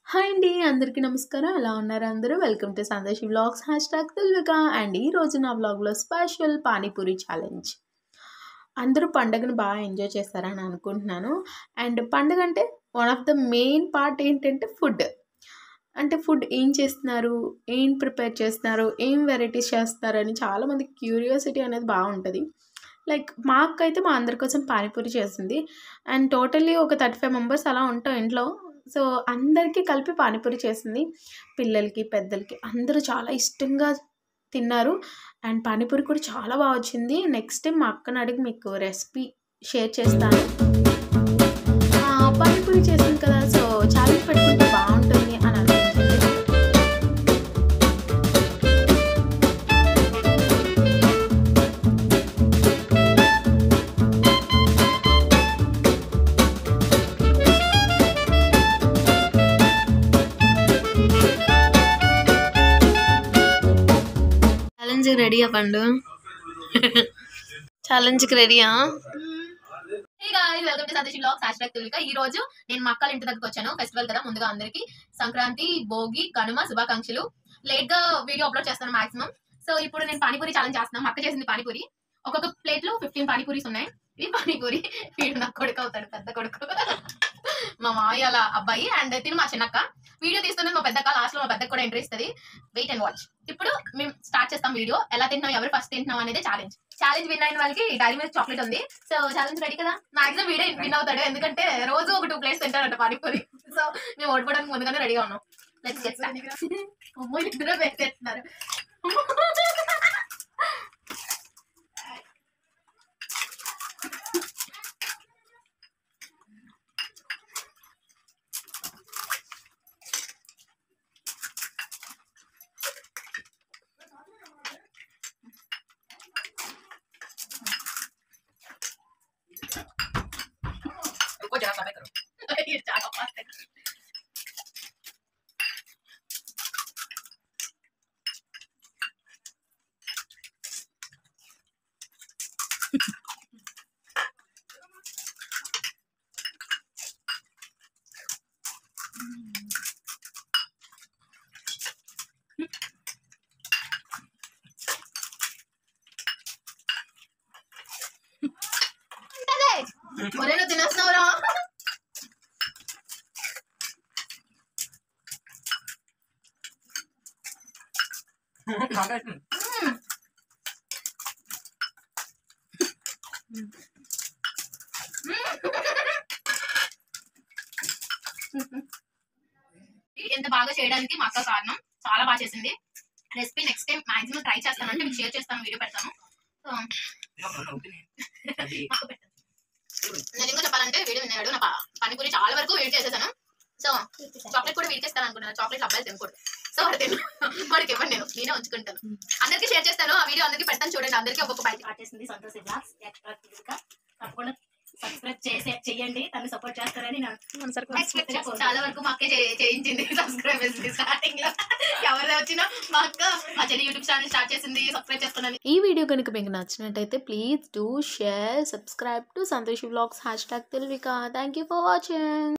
Hi అండి అందరికీ నమస్కారం ఎలా ఉన్నారు అందరూ welcome to Sandesh vlogs hashtag తెలుగుగా అండ్ ఈ రోజు నా వ్లాగ్లో స్పెషల్ పానీపూరి ఛాలెంజ్ అందరూ పండుగను బాగా ఎంజాయ్ చేస్తారని అనుకుంటున్నాను అండ్ పండుగ అంటే one of the main part ఏంటంటే ఫుడ్ అంటే ఫుడ్ ఏం చేస్తున్నారు ఏం ప్రిపేర్ చేస్తున్నారు ఏం వెరైటీస్ చేస్తున్నారు అని చాలామంది క్యూరియాసిటీ అనేది బాగుంటుంది లైక్ మా అక్క అయితే మా అందరి కోసం పానీపూరి చేసింది అండ్ టోటల్లీ ఒక థర్టీ ఫైవ్ మెంబర్స్ అలా ఉంటాం ఇంట్లో సో అందరికీ కలిపి పానీపూరి చేసింది పిల్లలకి పెద్దలకి అందరూ చాలా ఇష్టంగా తిన్నారు అండ్ పానీపూరి కూడా చాలా బాగా వచ్చింది నెక్స్ట్ టైం మా అక్కని అడిగి మీకు రెసిపీ షేర్ చేస్తాను ఆ, పానీపూరి చేసింది కదా సో ఛాలెంజ్ పెట్టుకుంటే బాగుంటుంది అని అనిపించింది ఛాలెంజ్కి రెడీ అవ్వండు ఛాలెంజ్కి రెడీయా hey guys welcome to Satish blogs hashtag Telugu ఈ రోజు నేను మా అక్కల ఇంటి దగ్గరకు వచ్చాను ఫెస్టివల్ కదా ముందుగా అందరికి సంక్రాంతి భోగి కనుమ శుభాకాంక్షలు లేట్ గా వీడియో అప్లోడ్ చేస్తాను మాక్సిమం సో ఇప్పుడు నేను పానీపూరి ఛాలెంజ్ చేస్తున్నాను మా అక్క చేసింది పానీపూరి ఒక్కొక్క ప్లేట్ లో ఫిఫ్టీన్ పానీపూరీస్ ఉన్నాయి ఇది పానీపూరి వీడు నా కొడుకు అవుతాడు పెద్ద కొడుకు మా మావయ్య అలా అబ్బాయి అండ్ తిను మా చిన్నక్క వీడియో తీస్తున్నది మా పెద్దక్క లాస్ట్ లో మా పెద్దక్క కూడా ఎంట్రీ ఇస్తుంది వెయిట్ అండ్ వాచ్ ఇప్పుడు మేము స్టార్ట్ చేస్తాం వీడియో ఎలా తింటున్నాం ఎవరు ఫస్ట్ తింటున్నాం అనేది ఛాలెంజ్ ఛాలెంజ్ విన్ అయిన వాళ్ళకి డైరీ మిల్క్ చాక్లెట్ ఉంది సో ఛాలెంజ్ రెడీ కదా మాక్సిమం వీడే విన్ అవుతాడు ఎందుకంటే రోజు ఒక టూ ప్లేట్స్ తింటారంట పానీపూరి సో మేము ఓడిపోవడానికి ముందుగానే రెడీగా ఉన్నాం లెట్స్ గెట్ అమ్మో ఇద్దరు పెట్టేస్తున్నారు ఇది చాలా fast. ఒరే నువ్వు తినేస్తున్నావురా ఎంత బాగా చేయడానికి మా అక్క కారణం చాలా బాగా చేసింది recipe next time maximum try చేస్తాను అంటే మీకు షేర్ చేస్తాను వీడియో పెడతాను సో మాకు పెట్టండి. నేను ఇంకా చెప్పాలంటే వీడియో విన్నాడు నా పా- పానీపూరి చాలా వరకు వెయిట్ చేసేసాను సో చాక్లెట్ కూడా వీడికి అనుకున్నాను చాక్లెట్ అబ్బాయి తినకూడదు సో వాడు తిను వాడికి ఇవ్వండి నేను నేనే ఉంచుకుంటాను అందరికీ షేర్ చేస్తాను ఆ వీడియో అందరికీ పెడతాను చూడండి అందరికీ ఒక్కొక్క బయట స్టార్ట్ చేసింది సంతోష్ బ్లాగ్స్ ఎక్స్ట్రా తెలుగుగా తప్పకుండా సబ్స్క్రైబ్ చేసే చెయ్యండి తను సపోర్ట్ చేస్తారని నేను Expect చేస్తాను. చాలా వరకు మా అక్కే చే- చేయించింది సబ్స్క్రైబ్ స్టార్టింగ్ లో ఎవరిది వచ్చినా మా అక్క మా చెల్లి యూట్యూబ్ ఛానల్ స్టార్ట్ చేసింది సబ్స్క్రైబ్ చేసుకున్నాను ఈ వీడియో కనుక మీకు నచ్చినట్టయితే please do share subscribe to Santoshi vlogs hashtag తెలువిక థ్యాంక్ యూ ఫర్ వాచింగ్